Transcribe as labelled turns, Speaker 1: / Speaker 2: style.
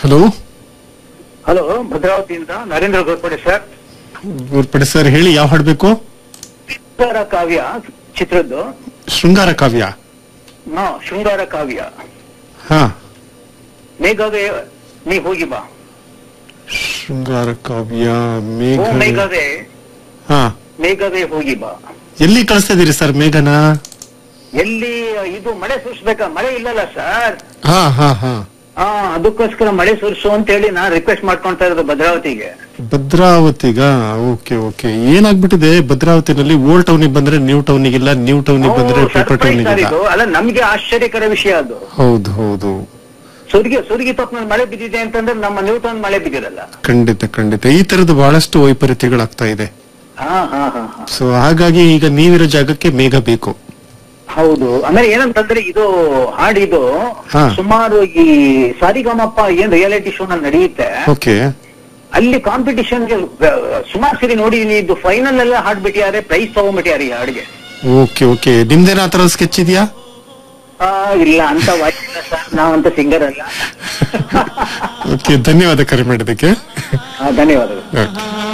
Speaker 1: Hello
Speaker 2: hello ಭದ್ರಾವತಿಯಿಂದ Narendra Ghorpade sir
Speaker 1: Ghorpade sir ಹೇಳಿ ಯಾವ ಹಾಡ್ಬೇಕು
Speaker 2: ಶೃಂಗಾರ ಕಾವ್ಯ ಚಿತ್ರದ್ದು
Speaker 1: ಶೃಂಗಾರ ಕಾವ್ಯ
Speaker 2: ನಾ ಶೃಂಗಾರ ಕಾವ್ಯ
Speaker 1: ಹಾ
Speaker 2: ಮೇಘವೇ ನೀ ಹೋಗಿ ಬಾ
Speaker 1: ಶೃಂಗಾರ ಕಾವ್ಯ
Speaker 2: ಓ
Speaker 1: ಮೇಘ
Speaker 2: ಮೇಘವೇ
Speaker 1: ಹಾ
Speaker 2: ಮೇಘವೇ ಹೋಗಿ ಬಾ
Speaker 1: ಎಲ್ಲಿ ಕಳಿಸ್ತಾ ಇದೀರಿ ಸರ್ ಮೇಘನ
Speaker 2: ಎಲ್ಲಿ ಇದು ಮಳೆ ಸುರಿಸ್ಬೇಕಾ ಮಳೆ ಇಲ್ಲಲ್ಲ ಸರ್
Speaker 1: ಹಾ ಹಾ ಹಾ
Speaker 2: ಹಾ ಅದಕ್ಕೋಸ್ಕರ ಮಳೆ ಸುರಿಸು ಅಂತ ಹೇಳಿ ನಾನ್ ರಿಕ್ವೆಸ್ಟ್ ಮಾಡ್ಕೊಂತಾ ಇರೋದು ಭದ್ರಾವತಿಗೆ
Speaker 1: ಭದ್ರಾವತಿಗ ಓಕೆ ಓಕೆ ಏನಾಗ್ಬಿಟ್ಟಿದೆ ಭದ್ರಾವತಿನಲ್ಲಿ ಓಲ್ಡ್ ಟೌನಿಗೆ ಬಂದ್ರೆ ನ್ಯೂ ಟೌನಿಗಿಲ್ಲ ನ್ಯೂ ಟೌನಿಗೆ ಬಂದ್ರೆ
Speaker 2: ಓ,
Speaker 1: ಪೇಪರ್
Speaker 2: surprise sir
Speaker 1: ಟೌನಿಗಿಲ್ಲ
Speaker 2: ಇದು. ಅಲ್ಲ ನಮ್ಗೆ ಆಶ್ಚರ್ಯಕರ ವಿಷಯ ಅದು
Speaker 1: ಹೌದು ಹೌದು
Speaker 2: ಸುರ್ಗಿ ಸುರ್ಗಿ ತಪ್ಪನಲ್ಲಿ ಮಳೆ ಬಿದ್ದಿದೆ ಅಂತಂದ್ರೆ ನಮ್ಮ ನ್ಯೂಟನ್ ಮಳೆ ಬಿದ್ದಿರಲ್ಲ
Speaker 1: ಖಂಡಿತ ಖಂಡಿತ ಈ ತರದ ಬಹಳಷ್ಟು ವೈಪರೀತ್ಯಗಳಾಗ್ತಾ ಇದೆ
Speaker 2: ಹಾ ಹಾ ಹಾ ಹಾ
Speaker 1: ಸೊ ಹಾಗಾಗಿ ಈಗ ನೀವಿರೋ ಜಾಗಕ್ಕೆ ಮೇಘ ಬೇಕು
Speaker 2: ಹೌದು ಆಮೇಲೆ ಏನಂತಂದ್ರೆ ಇದು ಹಾಡಿದು
Speaker 1: ಹಾ.
Speaker 2: ಸುಮಾರು ಈ ಸಾರಿಗಮಪ್ಪ ಏನ್ ರಿಯಾಲಿಟಿ ಶೋ ನಲ್ಲಿ ನಡೆಯುತ್ತೆ
Speaker 1: ಓಕೆ
Speaker 2: ಅಲ್ಲಿ ಕಾಂಪಿಟಿಷನ್ ಸುಮಾರು ಸರಿ ನೋಡಿದೀನಿ ಇದು ಫೈನಲ್ ಎಲ್ಲ ಹಾಡ್ಬಿಟ್ಟಿದ್ದಾರೆ ಪ್ರೈಸ್ ತಗೊಂಡ್ಬಿಟ್ಟಿದ್ದಾರೆ ಈ ಹಾಡಿಗೆ
Speaker 1: ಓಕೆ ಓಕೆ ನಿಮ್ದೇನ ಆತರ ಸ್ಕೆಚ್ ಇದೆಯಾ
Speaker 2: ಆ, ಇಲ್ಲ ಅಂತ ವಾಯ್ಸ್ ಇಲ್ಲ ಸರ್ ನಾವಂತ ಸಿಂಗರ್ ಅಲ್ಲ
Speaker 1: ಓಕೆ ಧನ್ಯವಾದ ಕರೆ ಮಾಡಿದ್ದಕ್ಕೆ
Speaker 2: ಆ, ಧನ್ಯವಾದಗಳು
Speaker 1: ಓಕೆ